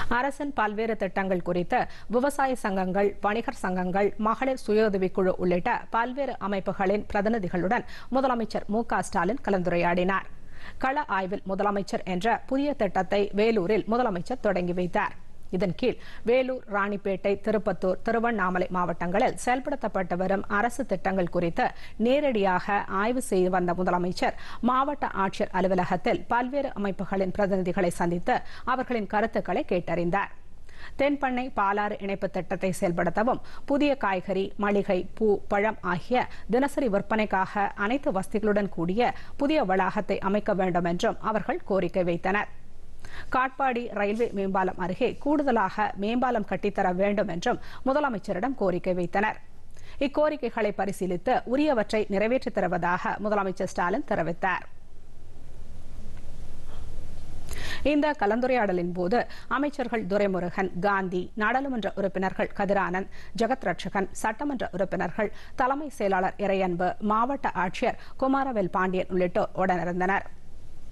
அரசின் பல்வேறு திட்டங்கள் குறித்து விவசாய சங்கங்கள் வணிகர் சங்கங்கள் மகளிர் சுயஉதவிக்குழு உள்ளிட்ட பல்வேறு அமைப்புகளின் பிரதிநிதிகளுடன் முதலமைச்சர் மு க ஸ்டாலின் கலந்துரையாடினார் கள ஆய்வில் முதலமைச்சர் என்ற புதிய திட்டத்தை வேலூரில் முதலமைச்சர் தொடங்கி வைத்தார் இதன் கீழ் வேலூர் ராணிப்பேட்டை திருப்பத்தூர் திருவண்ணாமலை மாவட்டங்களில் செயல்படுத்தப்பட்டு வரும் அரசு திட்டங்கள் குறித்து நேரடியாக ஆய்வு செய்து வந்த முதலமைச்சர் மாவட்ட ஆட்சியர் அலுவலகத்தில் பல்வேறு அமைப்புகளின் பிரதிநிதிகளை சந்தித்து அவர்களின் கருத்துக்களை கேட்டறிந்தார் தென்பண்ணை பாலாறு இணைப்பு திட்டத்தை செயல்படுத்தவும் புதிய காய்கறி மளிகை பூ பழம் ஆகிய தினசரி விற்பனைக்காக அனைத்து வசதிகளுடன் கூடிய புதிய வளாகத்தை அமைக்க வேண்டும் என்றும் அவர்கள் கோரிக்கை வைத்தனர் காட்பாடி ரயில்வே மேம்பாலம் அருகே கூடுதலாக மேம்பாலம் கட்டித்தர வேண்டும் என்றும் முதலமைச்சரிடம் கோரிக்கை வைத்தனர் இக்கோரிக்கைகளை பரிசீலித்து உரியவற்றை நிறைவேற்றித் தருவதாக முதலமைச்சர் ஸ்டாலின் தெரிவித்தார் இந்த கலந்துரையாடலின் போது அமைச்சர்கள் துரைமுருகன் காந்தி நாடாளுமன்ற உறுப்பினர்கள் கதிரானந்த் ஜெகத் ரட்சகன் சட்டமன்ற உறுப்பினர்கள் தலைமை செயலாளர் இறையன்பு மாவட்ட ஆட்சியர் குமாரவேல் பாண்டியன் உள்ளிட்டோர் உடனிருந்தனர்